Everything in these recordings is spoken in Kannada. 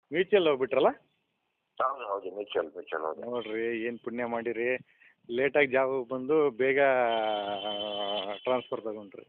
ಮ್ಯೂಚುವಲ್ ಹೋಗ್ಬಿಟ್ರಲ್ಲ ಹೌದು ಹೌದು ಮ್ಯೂಚುವಲ್ ಮ್ಯೂಚುವಲ್ ಹೌದು ನೋಡ್ರಿ ಏನು ಪುಣ್ಯ ಮಾಡಿರಿ ಲೇಟಾಗಿ ಜಾಬ್ ಬಂದು ಬೇಗ ಟ್ರಾನ್ಸ್ಫರ್ ತಗೊಂಡ್ರಿ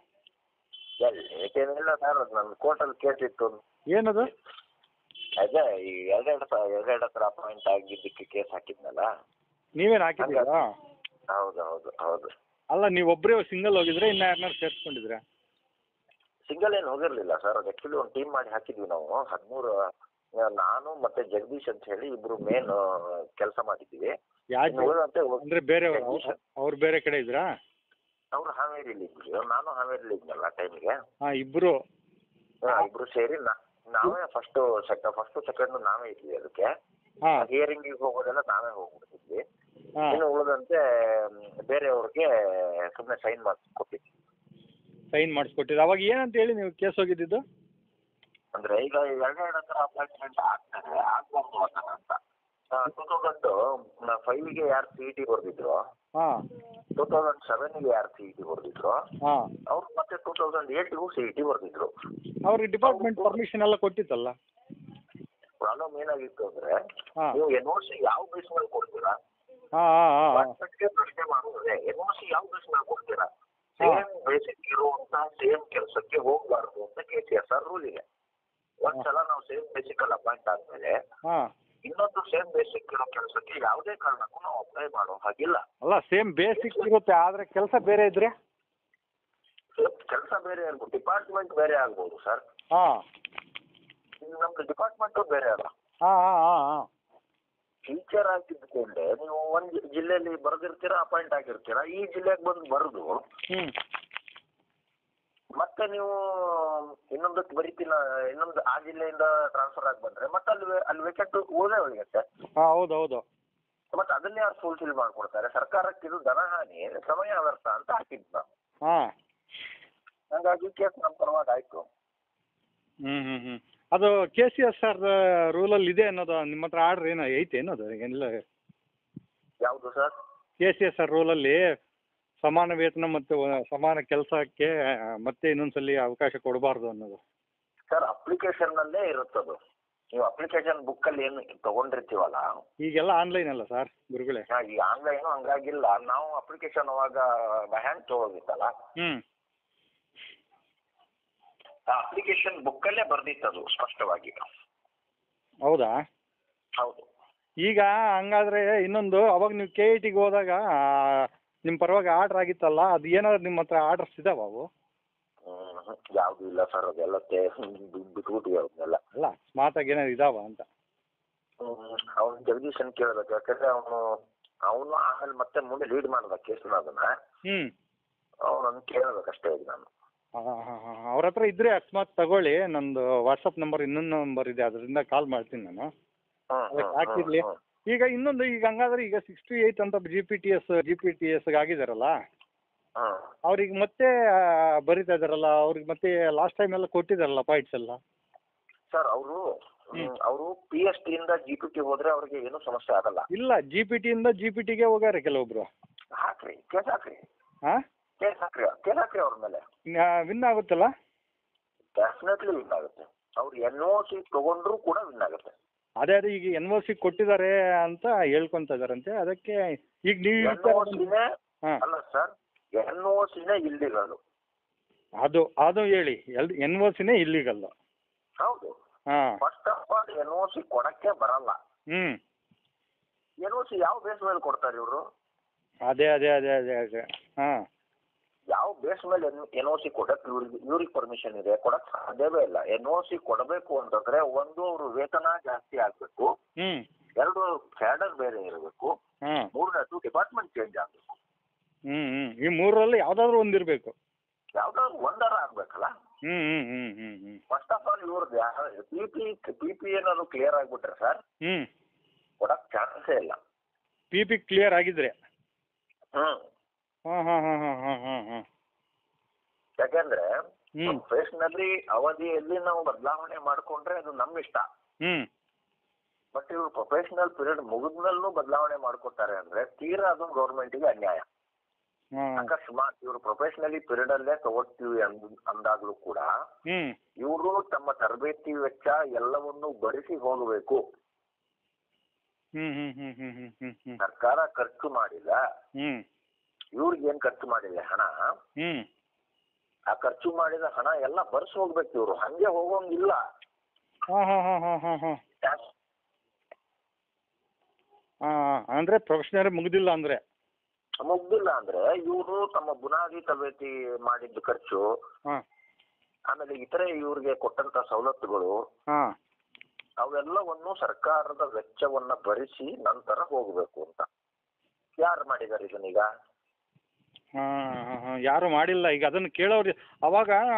ಏನಿಲ್ಲ ಸರ್ ನನ್ನ ಕೋರ್ಟಲ್ಲಿ ಕೇಸ್ ಇತ್ತು ಏನದು ಅದೇ ಈ ಎರಡೆರಡು ಸ ಎರಡೆರಡು ಹತ್ರ ಅಪಾಯಿಂಟ್ ಆಗಿದ್ದಕ್ಕೆ ಕೇಸ್ ಹಾಕಿದ್ನಲ್ಲ ನೀವೇನು ಹಾಕಿದ್ದೀರಾ ಹೌದು ಹೌದು ಹೌದು ಅಲ್ಲ ನೀವು ಒಬ್ಬರೇ ಸಿಂಗಲ್ ಹೋಗಿದ್ರೆ ಇನ್ನು ಯಾರನ್ನಾರು ಸೇರಿಸ್ಕೊಂಡಿದ್ರಾ ಸಿಂಗಲ್ ಏನು ಹೋಗಿರ್ಲಿಲ್ಲ ಸರ್ ಅದು ಆ್ಯಕ್ಚುಲಿ ಒಂದು ಟೀಮ್ ಮಾಡಿ ಹಾಕಿದ್ವಿ ನಾವು ಹದಿಮೂರು ನಾನು ಮತ್ತೆ ಜಗದೀಶ್ ಅಂತ ಹೇಳಿ ಇಬ್ರು ಮೇನ್ ಕೆಲಸ ಮಾಡಿದ್ದೀವಿ ಯಾಕೆ ಇನ್ನು ಉಳಿದಂತೆ ಒ- ಅಂದರೆ ಬೇರೆಯವರು ಅವ್ರು ಬೇರೆ ಕಡೆ ಇದ್ರಾ ಅವ್ರು ಹಾವೇರಿಲಿ ಇದ್ವಿ ನಾನು ಹಾವೇರಿಲಿ ಇದ್ನಲ್ಲ ಟೈಮಿಗೆ ಹಾಂ ಇಬ್ಬರು ಇಬ್ರು ಸೇರಿ ನಾ- ನಾವೇ ಫಸ್ಟ್ ಸೆಕ ಫಸ್ಟ್ ಸೆಕೆಂಡ್ ನಾವೇ ಇದ್ವಿ ಅದಕ್ಕೆ ಹಾಂ ಹಿಯರಿಂಗಿಗೆ ಹೋಗೋದೆಲ್ಲ ನಾವೇ ಹೋಗ್ಬಿಡ್ತಿದ್ವಿ ಹಾಂ ಇನ್ನು ಉಳಿದಂತೆ ಮ್, ಬೇರೆಯವ್ರಿಗೆ ಸುಮ್ಮನೆ ಸೈನ್ ಮಾಡಿಸಿ ಕೊಟ್ಟಿದ್ವಿ ಸೈನ್ ಮಾಡಿಸ್ಕೊಟ್ಟಿದ್ದು ಅವಾಗ ಏನಂತ ಹೇಳಿ ನೀವು ಕೇಸ್ ಹೋಗಿದ್ದಿದ್ದು ಅಂದ್ರೆ ಈಗ ಎರಡೆರಡು ಹತ್ರ ಅಪಾಯಿಂಟ್ಮೆಂಟ್ ಆಗ್ತಾರೆ ಆಗ್ಬಾರ್ದು ಆ ಥರ ಅಂತ ಟೂ ತೌಸಂಡ್ ಫೈವ್ಗೆ ಯಾರು ಸಿ ಇ ಟಿ ಬರೆದಿದ್ರು ಹಾಂ ಟೂ ತೌಸಂಡ್ ಸೆವೆನ್ಗೆ ಯಾರು ಸಿ ಇ ಟಿ ಬರೆದಿದ್ರು ಹಾಂ ಅವ್ರು ಮತ್ತೆ ಟೂ ತೌಸಂಡ್ ಏಟ್ಗೂ ಸಿ ಇ ಟಿ ಬರೆದಿದ್ರು ಅವ್ರಿಗೆ ಡಿಪಾರ್ಟ್ಮೆಂಟ್ ಪರ್ಮಿಷನ್ ಎಲ್ಲ ಕೊಟ್ಟಿತ್ತಲ್ಲ ಪ್ರಾಬ್ಲಮ್ ಏನಾಗಿತ್ತು ಅಂದ್ರೆ ಹಾಂ ನೀವು ಎನ್ ಓ ಸಿ ಯಾವ ಬೇಸ್ ಮೇಲೆ ಕೊಡ್ತೀರಾ ಹಾಂ ಹಾಂ ಹಾಂ ವಾಟ್ಸಪ್ಗೆ ಪ್ರಶ್ನೆ ಮಾಡೋದೇ ಎನ್ ಓ ಸಿ ಯಾವ ಬೇಸ್ ಮೇಲೆ ಕೊಡ್ತೀರಾ ಸೇಮ್ ಬೇಸಿಕ್ ಇರುವಂತ ಸೇಮ್ ಕೆಲಸಕ್ಕೆ ಹೋಗ್ಬಾರ್ದು ಅಂತ K C S R rule ಇದೆ ಒಂದ್ಸಲ ನಾವು ಸೇಮ್ ಬೇಸಿಕ್ ಅಲ್ಲಿ ಅಪಾಯಿಂಟ್ ಆದ್ಮೇಲೆ ಹಾಂ ಇನ್ನೊಂದು ಸೇಮ್ ಬೇಸಿಕ್ ಇರೋ ಕೆಲಸಕ್ಕೆ ಯಾವುದೇ ಕಾರಣಕ್ಕೂ ನಾವು ಅಪ್ಲೈ ಮಾಡೋ ಹಾಗಿಲ್ಲ ಅಲ್ಲ ಸೇಮ್ ಬೇಸಿಕ್ ಇರುತ್ತೆ ಆದರೆ ಕೆಲಸ ಬೇರೆ ಇದ್ರೆ ಕೆಲಸ ಬೇರೆ ಆಗ್ಬೋದು ಡಿಪಾರ್ಟ್ಮೆಂಟ್ ಬೇರೆ ಆಗ್ಬೋದು ಸರ್ ಹಾಂ ಇದು ನಮ್ದು ಡಿಪಾರ್ಟ್ಮೆಂಟು ಬೇರೆ ಅಲ್ಲ ಹಾಂ ಹಾಂ ಹಾಂ ಹಾಂ ಟೀಚರ್ ಆಗಿದ್ದುಕೊಂಡೆ ನೀವು ಒಂದು ಜಿಲ್ಲೆಯಲ್ಲಿ ಬರೆದಿರ್ತೀರಾ ಅಪಾಯಿಂಟ್ ಆಗಿರ್ತೀರಾ ಈ ಜಿಲ್ಲೆಗೆ ಬಂದು ಬರೆದು ಹ್ಞೂ ಮತ್ತೆ ನೀವು ಇನ್ನೊಂದಕ್ಕೆ ಬರೀತಿಲ್ಲ ಇನ್ನೊಂದು ಆ ಜಿಲ್ಲೆಯಿಂದ ಟ್ರಾನ್ಸ್ಫರ್ ಆಗಿ ಬಂದ್ರೆ ಮತ್ತೆ ಅಲ್ಲಿ ವೆ- ಅಲ್ಲಿ ವೇಕೆಂಟ್ ಉಳಿದೇ ಉಳಿಯುತ್ತೆ ಹಾಂ ಹೌದು ಹೌದು ಮತ್ತೆ ಅದನ್ನೇ ಯಾರು ಫುಲ್ಫಿಲ್ ಮಾಡ್ಕೊಡ್ತಾರೆ ಸರ್ಕಾರಕ್ಕೆ ಇದು ಧನಹಾನಿ ಸಮಯ ವ್ಯರ್ಥ ಅಂತ ಹಾಕಿದ್ದು ನಾವು ಹಾಂ ಹಂಗಾಗಿ ಕೇಸ್ ನಮ್ಮ ಪರವಾಗಿ ಆಯ್ತು ಹ್ಞೂ ಹ್ಞೂ ಹ್ಞೂ ಅದು ಕೆ ಸಿ ಎಸ್ ಆರ್ ರೂಲಲ್ಲಿ ಇದೆ ಅನ್ನೋದು ನಿಮ್ಮ ಹತ್ರ ಆರ್ಡ್ರ್ ಏನೋ ಐತೆ ಏನದು ಎಲ್ಲ ಯಾವುದು sir K C S R ರೂಲಲ್ಲಿ ಸಮಾನ ವೇತನ ಮತ್ತು ಸಮಾನ ಕೆಲಸಕ್ಕೆ ಮತ್ತೆ ಇನ್ನೊಂದ್ಸಲಿ ಅವಕಾಶ ಕೊಡಬಾರ್ದು ಅನ್ನೋದು ಸರ್ ಅಪ್ಲಿಕೇಶನ್ ನಲ್ಲೇ ಇರುತ್ತದು ನೀವು ಅಪ್ಲಿಕೇಶನ್ ಬುಕ್ ಅಲ್ಲಿ ಏನು ತಗೊಂಡಿರ್ತೀವಲ್ಲ ಈಗೆಲ್ಲ ಆನ್ಲೈನ್ ಅಲ್ಲ ಸರ್ ಗುರುಗಳೇ ಹಾ, ಈ ಆನ್ಲೈನ್ ಹಂಗಾಗಿಲ್ಲ ನಾವು ಅಪ್ಲಿಕೇಶನ್ ಅವಾಗ ಹ್ಯಾಂಡ್ ತಗೋದಿತ್ತಲ್ಲ ಹ್ಞೂ ಆ ಅಪ್ಲಿಕೇಶನ್ ಬುಕ್ ಅಲ್ಲೇ ಬರ್ದಿತ್ತದು ಸ್ಪಷ್ಟವಾಗಿ ಹೌದಾ ಹೌದು ಈಗ ಹಂಗಾದ್ರೆ ಇನ್ನೊಂದು ಅವಾಗ ನೀವು ಕೆ ಐ ಟಿಗೆ ಹೋದಾಗ ನಿಮ್ಮ ಪರವಾಗಿ ಆರ್ಡ್ರ್ ಆಗಿತ್ತಲ್ಲ ಅದು ಏನಾದ್ರು ನಿಮ್ಮ ಹತ್ರ ಆರ್ಡರ್ಸ್ ಇದಾವ ಅವು ಹ್ಮ್ ಯಾವ್ದು ಇಲ್ಲ ಸರ್ ಅದೆಲ್ಲ ತೇ- ಬಿಟ್ಬಿಟ್ಟಿವಿ ಅವನ್ನೆಲ್ಲ ಅಲ್ಲ ಸ್ಮಾರ್ಟಾಗಿ ಏನಾದ್ರು ಇದಾವ ಅಂತ ಅವ್ನು ಜಗದೀಶನ್ ಕೇಳ್ಬೇಕು ಯಾಕಂದ್ರೆ ಅವನು ಅವನು ಆಮೇಲೆ ಮತ್ತೆ ಮುಂದೆ ಲೀಡ್ ಮಾಡ್ದ ಕೇಸ್ನ ಅದನ್ನ ಹ್ಞೂ ಅವನನ್ನು ಕೇಳ್ಬೇಕಷ್ಟೇ ಈಗ ನಾನು ಹಾಂ ಹಾಂ ಹಾಂ ಅವ್ರ ಹತ್ರ ಇದ್ದರೆ ಅಕಸ್ಮಾತ್ ತಗೊಳ್ಳಿ ನಂದು ವಾಟ್ಸಪ್ ನಂಬರ್ ಇನ್ನೊಂದು ನಂಬರ್ ಇದೆ ಅದರಿಂದ ಕಾಲ್ ಮಾಡ್ತೀನಿ ನಾನು ಹ್ಮ್, ಅದಕ್ಕೆ ಹ್ಮ್, ಹಾಕಿರ್ಲಿ ಹ್ಮ್, ಈಗ ಇನ್ನೊಂದು ಈಗ ಹಂಗಾದ್ರೆ ಈಗ ಸಿಕ್ಸ್ಟಿ ಏಯ್ಟ್ ಅಂತ G P T S G P T ಎಸ್ಗೆ ಆಗಿದಾರಲ್ಲ ಹ್ಮ್. ಅವ್ರಿಗೆ ಮತ್ತೆ ಆ, ಬರಿತಾ ಇದಾರಲ್ಲ ಅವ್ರಿಗೆ ಮತ್ತೆ ಲಾಸ್ಟ್ ಟೈಮ್ ಎಲ್ಲ ಕೊಟ್ಟಿದ್ದಾರಲ್ಲ ಪಾಯಿಂಟ್ಸ್ ಎಲ್ಲ ಸರ್ ಅವರು ಅವರು ಪಿ ಎಸ್ ಟಿ ಇಂದ ಜಿ ಪಿ ಟಿ ಹೋದ್ರೆ ಅವ್ರಿಗೆ ಏನೂ ಸಮಸ್ಯೆ ಆಗಲ್ಲ ಇಲ್ಲ ಜಿ ಪಿ ಟಿಯಿಂದ ಜಿ ಪಿ ಟಿಗೆ ಹೋಗ್ಯಾರೆ ಕೆಲವೊಬ್ರು ಹಾಕ್ರಿ ಕೇಸ್ ಹಾಕ್ರಿ ಹಾಂ ಕೇಸ್ ಹಾಕ್ರಿ ಕೇಸ್ ಹಾಕ್ರಿ ಅವ್ರ ಮೇಲೆ ವಿನ್ ಆಗುತ್ತಲ್ಲ ಡೆಫಿನೆಟ್ಲಿ ವಿನ್ ಆಗುತ್ತೆ ಅವ್ರು ಎನ್ ಓ ಸಿ ತಗೊಂಡ್ರು ಕೂಡ ವಿನ್ ಆಗುತ್ತೆ ಅದೇ ಅದೇ ಈಗ ಎನ್ ಒ ಸಿ ಕೊಟ್ಟಿದ್ದಾರೆ ಅಂತ ಹೇಳ್ಕೊಂತ ಇದಾರಂತೆ ಅದಕ್ಕೆ ಈಗ ನೀವು ಎನ್ ಓ ಸಿನೇ ಹಾಂ ಅಲ್ಲ ಸರ್ ಎನ್ ಓ ಸಿನೇ ಇಲ್ಲಿಗಳು ಅದು ಅದು ಹೇಳಿ ಎಲ್ ಎನ್ ಒ ಸಿನೇ ಇಲ್ಲಿಗಲ್ಲ ಹೌದು ಹಾಂ first of all N O C ಕೊಡಕ್ಕೆ ಬರಲ್ಲ ಹ್ಞೂ ಎನ್ ಓ ಸಿ ಯಾವ ಬೇಸ್ ಮೇಲೆ ಕೊಡ್ತಾರೆ ಇವರು ಅದೇ ಅದೇ ಅದೇ ಅದೇ ಅದೇ ಹಾಂ ಯಾವ ಬೇಸ್ ಮೇಲೆ ಎನ್ ಓ ಸಿ ಕೊಡಕ್ಕೆ ಇವ್ರಿಗೆ ಇವ್ರಿಗೆ ಪರ್ಮಿಷನ್ ಇದೆ ಕೊಡಕ್ ಸಾಧ್ಯವೇ ಇಲ್ಲ ಎನ್ ಓ ಸಿ ಕೊಡಬೇಕು ಅಂತಂದ್ರೆ ಒಂದು ಅವರು ವೇತನ ಜಾಸ್ತಿ ಆಗ್ಬೇಕು ಹ್ಞೂ ಎರಡು ಕ್ಯಾಡರ್ ಬೇರೆ ಇರಬೇಕು ಹಾಂ ಮೂರನೇದು ಡಿಪಾರ್ಟ್ಮೆಂಟ್ ಚೇಂಜ್ ಆಗ್ಬೇಕು ಹ್ಞೂ ಹ್ಞೂ ಈ ಮೂರರಲ್ಲಿ ಯಾವುದಾದ್ರೂ ಒಂದಿರಬೇಕು ಯಾವ್ದಾದ್ರು ಒಂದರ ಆಗ್ಬೇಕಲ್ಲ ಹ್ಞೂ ಹ್ಞೂ ಹ್ಞೂ ಹ್ಞೂ ಹ್ಞೂ ಫಸ್ಟ್ ಆಫ್ ಆಲ್ ಇವ್ರದ್ದು ಪಿ ಪಿ ಪಿ ಪಿ ಏನಾದ್ರು ಕ್ಲಿಯರ್ ಆಗ್ಬಿಟ್ರೆ ಸರ್ ಹ್ಞೂ ಕೊಡಕ್ ಚಾನ್ಸೇ ಇಲ್ಲ ಪಿ ಪಿ ಕ್ಲಿಯರ್ ಆಗಿದ್ರೆ ಹ್ಮ್ ಹಾಂ ಹಾಂ ಹಾಂ ಹಾಂ ಹಾಂ ಹಾಂ ಹಾಂ ಯಾಕಂದ್ರೆ ಹ್ಞೂ ನಲ್ಲಿ ಅವಧಿಯಲ್ಲಿ ನಾವು ಬದಲಾವಣೆ ಮಾಡ್ಕೊಂಡ್ರೆ ಅದು ನಮ್ಮ ಇಷ್ಟ ಹ್ಞೂ ಬಟ್ ಇವ್ರು ಪ್ರೊಫೆಷನಲ್ ಪೀರಿಯಡ್ ಮುಗಿದ್ಮೇಲೂ ಬದಲಾವಣೆ ಮಾಡ್ಕೊತಾರೆ ಅಂದ್ರೆ ತೀರಾ ಅದು ಗೌರ್ಮೆಂಟಿಗೆ ಅನ್ಯಾಯ ಹಾಂ ಅಕಸ್ಮಾತ್ ಇವರು ಪ್ರೊಫೆಷನಲಿ ಪೀರಿಯಡ್ ಅಲ್ಲೇ ತಗೋತೀವಿ ಅಂದ್ ಅಂದಾಗ್ಲೂ ಕೂಡ ಹ್ಞೂ ಇವರು ತಮ್ಮ ತರಬೇತಿ ವೆಚ್ಚ ಎಲ್ಲವನ್ನು ಭರಿಸಿ ಹೋಗಬೇಕು ಹ್ಞೂ ಹ್ಞೂ ಹ್ಞೂ ಹ್ಞೂ ಹ್ಞೂ ಹ್ಞೂ ಹ್ಞೂ ಸರ್ಕಾರ ಖರ್ಚು ಮಾಡಿಲ್ಲ ಹ್ಞೂ ಇವ್ರಿಗೆ ಏನ್ ಖರ್ಚು ಮಾಡಿಲ್ಲ ಹಣ ಹ್ಞೂ ಆ ಖರ್ಚು ಮಾಡಿದ ಹಣ ಎಲ್ಲ ಬರ್ಸಿ ಹೋಗ್ಬೇಕು ಇವ್ರು ಹಂಗೆ ಹೋಗೋಂಗಿಲ್ಲ ಹಾಂ ಹಾಂ ಹಾಂ ಹಾಂ ಹಾಂ ಹಾಂ ಹಾಂ ಅಂದರೆ ಪ್ರೊಫೆಷನಲ್ ಮುಗ್ದಿಲ್ಲ ಅಂದರೆ ಮುಗ್ದಿಲ್ಲ ಅಂದ್ರೆ ಇವರು ತಮ್ಮ ಬುನಾದಿ ತರಬೇತಿ ಮಾಡಿದ್ದು ಖರ್ಚು ಹಾಂ ಆಮೇಲೆ ಇತರೆ ಇವ್ರಿಗೆ ಕೊಟ್ಟಂತ ಸವಲತ್ತುಗಳು ಹಾಂ ಅವೆಲ್ಲವನ್ನು ಸರ್ಕಾರದ ವೆಚ್ಚವನ್ನ ಭರಿಸಿ ನಂತರ ಹೋಗಬೇಕು ಅಂತ ಯಾರು ಮಾಡಿದ್ದಾರೆ ಇದನ್ನೀಗ ಹಾಂ ಹಾಂ ಹಾಂ ಯಾರು ಮಾಡಿಲ್ಲ ಈಗ ಅದನ್ನು ಕೇಳೋರು ಅವಾಗ ಆ,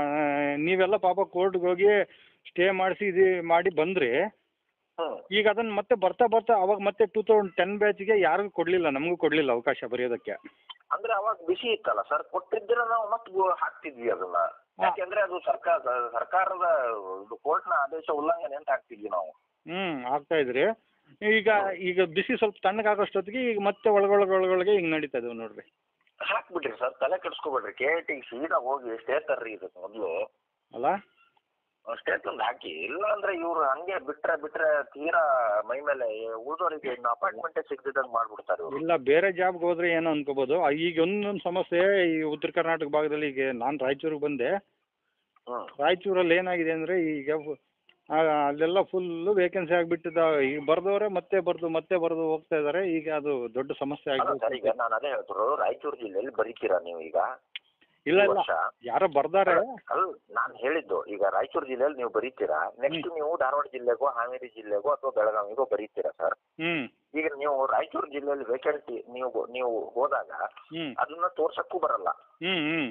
ನೀವೆಲ್ಲ ಪಾಪ ಕೋರ್ಟ್ಗೆ ಹೋಗಿ ಸ್ಟೇ ಮಾಡಿಸಿ ಇದು ಮಾಡಿ ಬಂದ್ರಿ ಹ್ಮ್ ಈಗ ಅದನ್ನು ಮತ್ತೆ ಬರ್ತಾ ಬರ್ತಾ ಅವಾಗ ಮತ್ತೆ ಟೂ ತೌಸಂಡ್ ಟೆನ್ ಬ್ಯಾಚಿಗೆ ಯಾರಿಗೂ ಕೊಡಲಿಲ್ಲ ನಮಗೂ ಕೊಡಲಿಲ್ಲ ಅವಕಾಶ ಬರೆಯೋದಕ್ಕೆ ಅಂದ್ರೆ ಅವಾಗ ಬಿಸಿ ಇತ್ತಲ್ಲ ಸರ್ ಕೊಟ್ಟಿದ್ರೆ ನಾವು ಮತ್ತೆ ಗು- ಹಾಕ್ತಿದ್ವಿ ಅದನ್ನ ಯಾಕೆಂದ್ರೆ ಅದು ಸರ್ಕಾರ ಸರ್ಕಾರದ ಕೋರ್ಟ್ನ ಆದೇಶ ಉಲ್ಲಂಘನೆ ಅಂತ ಹಾಕ್ತಿದ್ವಿ ನಾವು ಹ್ಞೂ ಆಗ್ತಾ ಇದ್ರಿ ಈಗ ಈಗ ಬಿಸಿ ಸ್ವಲ್ಪ ತಣ್ಣಗಾಗೋಷ್ಟೊತ್ತಿಗೆ ಈಗ ಮತ್ತೆ ಒಳಗೊಳಗೊಳಗೊಳಗೆ ಹಿಂಗೆ ನಡೀತಾ ಇದಾವೆ ನೋಡ್ರಿ ಹಾಕ್ಬಿಡ್ರಿ ಸರ್ ತಲೆ ಕೆಡಿಸ್ಕೊಬೇಡ್ರಿ ಕೆ ಐ ಟಿ ಸೀದಾ ಹೋಗಿ ಸ್ಟೇ ತರ್ರಿ ಇದಕ್ಕೆ ಮೊದಲು ಅಲ್ಲ ಸ್ಟೇ ತಂದು ಹಾಕಿ ಇಲ್ಲ ಅಂದ್ರೆ ಇವ್ರು ಹಂಗೆ ಬಿಟ್ರೆ ಬಿಟ್ರೆ ತೀರಾ ಮೈ ಮೇಲೆ ಉಳಿದವರಿಗೆ ಇನ್ನು ಅಪಾಯಿಂಟ್ಮೆಂಟೇ ಸಿಗ್ದಿದ್ದಂಗೆ ಮಾಡ್ಬಿಡ್ತಾರೆ ಇವ್ರು ಇಲ್ಲ ಬೇರೆ ಜಾಬ್ಗೆ ಹೋದ್ರೆ ಏನೋ ಅನ್ಕೋಬೋದು ಆ, ಈಗ ಒಂದೊಂದು ಸಮಸ್ಯೆ ಈ ಉತ್ತರ ಕರ್ನಾಟಕ ಭಾಗದಲ್ಲಿ ಈಗ ನಾನು ರಾಯಚೂರಿಗೆ ಬಂದೆ ಹ್ಮ್ ರಾಯಚೂರಲ್ಲಿ ಏನಾಗಿದೆ ಅಂದರೆ ಈಗ ಫು- ಆ, ಅಲ್ಲೆಲ್ಲ ಫುಲ್ಲು ವೇಕೆನ್ಸಿ ಆಗಿಬಿಟ್ಟಿದ್ದಾವೆ ಈಗ ಬರ್ದವ್ರೆ ಮತ್ತೆ ಬರ್ದು ಮತ್ತೆ ಬರ್ದು ಹೋಗ್ತಾ ಇದ್ದಾರೆ ಈಗ ಅದು ದೊಡ್ಡ ಸಮಸ್ಯೆ ಅಲ್ಲ ಸರ್ ಆಗಿದೆ ಈಗ ನಾನು ಅದೇ ಹೇಳ್ತಿರೋ ರಾಯಚೂರು ಜಿಲ್ಲೆಯಲ್ಲಿ ಬರೀತೀರಾ ನೀವು ಈಗ ಇಲ್ಲ ಈ ಇಲ್ಲ ವರ್ಷ ಯಾರೋ ಬರ್ದಾರೆ ಅಲ್ಲ ನಾನು ಹೇಳಿದ್ದು ಈಗ ರಾಯಚೂರು ಜಿಲ್ಲೆಯಲ್ಲಿ ನೀವು ಬರೀತೀರಾ ನೆಕ್ಸ್ಟ್ ನೀವು ಧಾರವಾಡ ಜಿಲ್ಲೆಗೋ ಹಾವೇರಿ ಜಿಲ್ಲೆಗೋ ಅಥವಾ ಬೆಳಗಾವಿಗೋ ಬರೀತೀರಾ ಸರ್ ಹ್ಞೂ ಈಗ ನೀವು ರಾಯಚೂರು ಜಿಲ್ಲೆಯಲ್ಲಿ ವೇಕೆನ್ಸಿ ನೀವು ನೀವು ಹೋದಾಗ ಹ್ಞೂ ಅದನ್ನ ತೋರ್ಸಕ್ಕೂ ಬರಲ್ಲ ಹ್ಞೂ ಹ್ಞೂ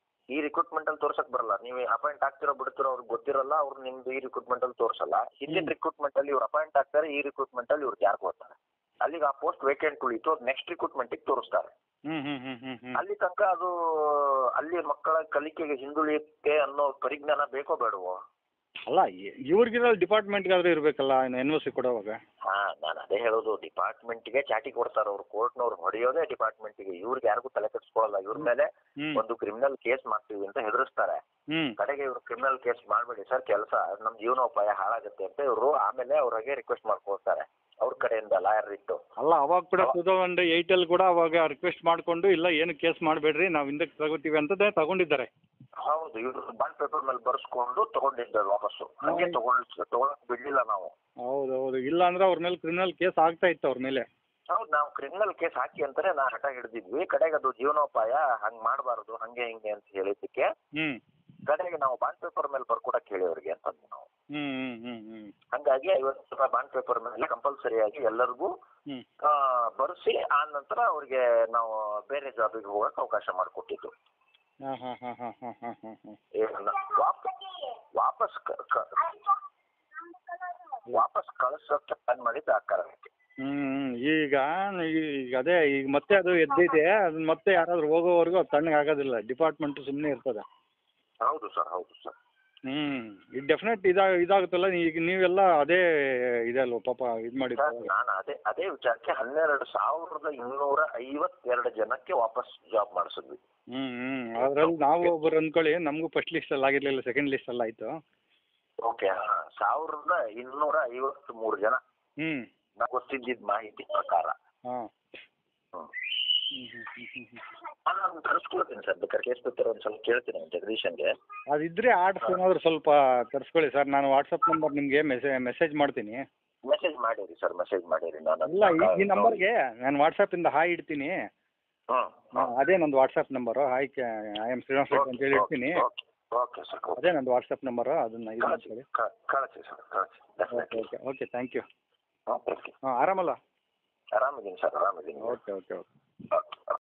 ಈ ರಿಕ್ರೂಟ್ಮೆಂಟ್ ಅಲ್ಲಿ ತೋರ್ಸಕ್ ಬರಲ್ಲ ನೀವು ಅಪಾಯಿಂಟ್ ಆಗ್ತಿರೋ ಬಿಡ್ತಿರೋ ಅವ್ರಿಗೆ ಗೊತ್ತಿರಲ್ಲ ಅವ್ರು ನಿಮ್ದು ಈ ರಿಕ್ರೂಟ್ಮೆಂಟ್ ಅಲ್ಲಿ ತೋರ್ಸಲ್ಲ ಹಿಂದಿನ ಹ್ಮ್. ರಿಕ್ರೂಟ್ಮೆಂಟ್ ಅಲ್ಲಿ ಇವ್ರು ಅಪಾಯಿಂಟ್ ಆಗ್ತಾರೆ ಈ ರಿಕ್ರೂಟ್ಮೆಂಟ್ ಅಲ್ಲಿ ಇವ್ರು ಯಾರು ಹೋಗ್ತಾರೆ ಅಲ್ಲಿಗೆ ಆ ಪೋಸ್ಟ್ ವೇಕೆಂಟ್ ಉಳಿತು ನೆಕ್ಸ್ಟ್ ರಿಕ್ರೂಟ್ಮೆಂಟ್ಗೆ ತೋರಿಸ್ತಾರೆ ಹ್ಞೂ ಹ್ಞೂ ಹ್ಞೂ ಹ್ಞೂ ಹ್ಞೂ ಅಲ್ಲಿ ತನಕ ಅದು ಅಲ್ಲಿ ಮಕ್ಕಳ ಕಲಿಕೆಗೆ ಹಿಂದುಳಿಯುತ್ತೆ ಅನ್ನೋ ಪರಿಜ್ಞಾನ ಬೇಕೋ ಬೇಡವೋ ಅಲ್ಲ ಇವ್ರಿಗಿರೋ ಡಿಪಾರ್ಟ್ಮೆಂಟ್ಗಾದ್ರೂ ಇರಬೇಕಲ್ಲ ಎನ್ ಒ ಸಿ ಕೊಡೋವಾಗ ಹಾ ನಾನು ಅದೇ ಹೇಳೋದು ಡಿಪಾರ್ಟ್ಮೆಂಟ್ಗೆ ಚಾಟಿ ಕೊಡ್ತಾರೆ ಅವ್ರು ಕೋರ್ಟ್ನವ್ರು ಹೊಡೆಯೋದೇ ಡಿಪಾರ್ಟ್ಮೆಂಟ್ಗೆ ಇವ್ರಿಗೆ ಯಾರಿಗೂ ತಲೆ ಕೆಡಿಸ್ಕೊಳ್ಳಲ್ಲ ಇವ್ರ ಮೇಲೆ ಹ್ಞೂ ಒಂದು ಕ್ರಿಮಿನಲ್ ಕೇಸ್ ಮಾಡ್ತೀವಿ ಅಂತ ಹೆದರಿಸ್ತಾರೆ ಹ್ಞೂ ಕಡೆಗೆ ಇವ್ರು ಕ್ರಿಮಿನಲ್ ಕೇಸ್ ಮಾಡಬೇಡಿ ಸರ್ ಕೆಲಸ ನಮ್ಮ ಜೀವನೋಪಾಯ ಹಾಳಾಗುತ್ತೆ ಅಂತ ಇವರು ಆಮೇಲೆ ಅವ್ರಿಗೆ ರಿಕ್ವೆಸ್ಟ್ ಮಾಡ್ಕೊಳ್ತಾರೆ ಅವ್ರ ಕಡೆಯಿಂದ ಲಾಯರ್ ಇಟ್ಟು ಅಲ್ಲ ಅವಾಗ ಕೂಡ ಟೂ ತೌಸಂಡ್ ಏಯ್ಟಲ್ಲಿ ಕೂಡ ಅವಾಗ ರಿಕ್ವೆಸ್ಟ್ ಮಾಡಿಕೊಂಡು ಇಲ್ಲ ಏನು ಕೇಸ್ ಮಾಡಬೇಡ್ರಿ ನಾವು ಹಿಂದಕ್ಕೆ ತಗೋತೀವಿ ಅಂತದೇ ತಗೊಂಡಿದ್ದಾರೆ ಹೌದು ಇವ್ರು ಬಾಂಡ್ ಪೇಪರ್ ಮೇಲೆ ಬರ್ಸ್ಕೊಂಡು ತಗೊಂಡಿದ್ದಾರೆ ವಾಪಸ್ಸು ಹಂಗೆ ಹೌದು. ತಗೊಂಡ್ ತಗೊಳಕ್ ಬಿಡ್ಲಿಲ್ಲ ನಾವು ಹೌದು ಹೌದು ಇಲ್ಲ ಅಂದ್ರೆ ಅವ್ರ ಮೇಲೆ ಕ್ರಿಮಿನಲ್ ಕೇಸ್ ಆಗ್ತಾ ಇತ್ತು ಅವ್ರ ಮೇಲೆ ಹೌದು ನಾವು ಕ್ರಿಮಿನಲ್ ಕೇಸ್ ಹಾಕಿ ಅಂತಾನೆ ನಾ ಹಠ ಹಿಡಿದಿದ್ವಿ ಕಡೆಗೆ ಅದು ಜೀವನೋಪಾಯ ಹಂಗ್ ಮಾಡಬಾರ್ದು ಹಂಗೆ ಹಿಂಗೆ ಅಂತ ಹೇಳಿದ್ದಕ್ಕೆ ಹ್ಞೂ ಕಡೆಗೆ ನಾವು ಬಾಂಡ್ ಪೇಪರ್ ಮೇಲೆ ಬರ್ಕೊಡಕ್ ಹೇಳಿ ಅವ್ರಿಗೆ ಅಂತಂದ್ವಿ ನಾವು ಹ್ಞೂ ಹ್ಞೂ ಹ್ಞೂ ಹ್ಞೂ ಹಂಗಾಗಿ ಐವತ್ತು ರೂಪಾಯಿ ಬಾಂಡ್ ಪೇಪರ್ ಮೇಲೆ ಕಂಪಲ್ಸರಿಯಾಗಿ ಎಲ್ಲರಿಗೂ ಹ್ಞೂ ಆ, ಬರ್ಸಿ ಆ ನಂತರ ಅವ್ರಿಗೆ ನಾವು ಬೇರೆ ಜಾಬಿಗೆ ಹೋಗಕ್ ಅವಕಾಶ ಮಾಡಿಕೊಟ್ಟಿದ್ದು ಹಾಂ ಹಾಂ ಹಾಂ ಹಾಂ ಹಾಂ ಹಾಂ ಹಾಂ ಹಾಂ ಏನನ್ನ ವಾಪಸ್ ವಾಪಸ್ ಕ- ಕ- ವಾಪಸ್ ಕಳಿಸೋಕೆ ಪ್ಲಾನ್ ಮಾಡಿದ್ದು ಆ ಕಾರಣಕ್ಕೆ ಹ್ಞೂ ಈಗ ಈಗ ಅದೇ ಈಗ ಮತ್ತೆ ಅದು ಎದ್ದೈತೆ ಅದನ್ನ ಮತ್ತೆ ಯಾರಾದರೂ ಹೋಗೋವರೆಗೂ ಅದು ತಣ್ಣಗೆ ಆಗೋದಿಲ್ಲ ಡಿಪಾರ್ಟ್ಮೆಂಟು ಸುಮ್ಮನೆ ಇರ್ತದೆ ಹೌದು ಸರ್ ಹೌದು ಸರ್ ಹ್ಞೂ ಇದು ಡೆಫಿನೆಟ್ ಇದಾ ಇದಾಗುತ್ತಲ್ಲ ಈಗ ನೀವೆಲ್ಲ ಅದೇ ಇದೆ ಅಲ್ವ ಪಾಪ ಇದು ಮಾಡಿ ಸರ್ ನಾನು ಅದೇ ಅದೇ ವಿಚಾರಕ್ಕೆ ಹನ್ನೆರಡು ಸಾವಿರದ ಇನ್ನೂರ ಐವತ್ತೆರಡು ಜನಕ್ಕೆ ವಾಪಸ್ ಜಾಬ್ ಮಾಡಿಸಿದ್ವಿ ಹ್ಞೂ ಹ್ಞೂ ಅದರಲ್ಲಿ ನಾವು ಒಬ್ಬರು ಅಂದ್ಕೊಳ್ಳಿ ನಮಗೂ ಫಸ್ಟ್ ಲಿಸ್ಟಲ್ಲಿ ಆಗಿರಲಿಲ್ಲ ಸೆಕೆಂಡ್ ಲಿಸ್ಟಲ್ಲಿ ಆಯಿತು ಓಕೆ ಸಾವಿರದ ಇನ್ನೂರ ಐವತ್ತ್ ಮೂರು ಜನ ಹ್ಞೂ ನಾವು ಗೊತ್ತಿದ್ದಿದ್ದ ಮಾಹಿತಿ ಪ್ರಕಾರ ಹಾಂ ಹ್ಮ್. ಹ್ಞೂ ಹ್ಞೂ ಹ್ಞೂ ಹ್ಞೂ ಹ್ಞೂ ನಾನು ತರಿಸ್ಕೊಳ್ತೀನಿ ಸರ್ ಬೇಕಾದ್ರೆ ಕೇಸ್ ಪೇಪರ್ ಒಂದು ಸ್ವಲ್ಪ ಕೇಳ್ತೀನಿ ಜಗದೀಶನ್ಗೆ ಅದಿದ್ದರೆ ಆರ್ಡ್ಸ್ ಏನಾದರೂ ಸ್ವಲ್ಪ ತರಿಸ್ಕೊಳ್ಳಿ ಸರ್ ನಾನು ವಾಟ್ಸಪ್ ನಂಬರ್ ನಿಮಗೆ ಮೆಸೇ ಮೆಸೇಜ್ ಮಾಡ್ತೀನಿ ಮೆಸೇಜ್ ಮಾಡಿರಿ ಸರ್ ಮೆಸೇಜ್ ಮಾಡಿರಿ ನಾನು ಇಲ್ಲ ಈ ಈ ನಂಬರ್ಗೆ ನಾನು ವಾಟ್ಸಪ್ಪಿಂದ ಹಾಯ್ ಇಡ್ತೀನಿ ಹ್ಮ್ ಹಾ, ಅದೇ ನಂದು WhatsApp number hi I am Srinivas Reddy ಅಂತೇಳಿ ಇಡ್ತೀನಿ ಓಕೆ ಓಕೆ ಸರ್ ಓಕೆ ಅದೇ ನಂದು ವಾಟ್ಸಪ್ ನಂಬರು ಅದನ್ನು ಇದು ಕಳಿಸಿ ಮಾಡ್ಕೊಳ್ಳಿ ಕ- ಕಳಿಸಿ ಸರ್ ಕಳಿಸಿ okay definitely okay okay thank you okay ಹಾಂ ಆರಾಮಲ್ಲ ಆರಾಮಿದ್ದೀನಿ ಸರ್ ಆರಾಮಿದ್ದೀನಿ ಓಕೆ ಓಕೆ ಓಕೆ ಓಕೆ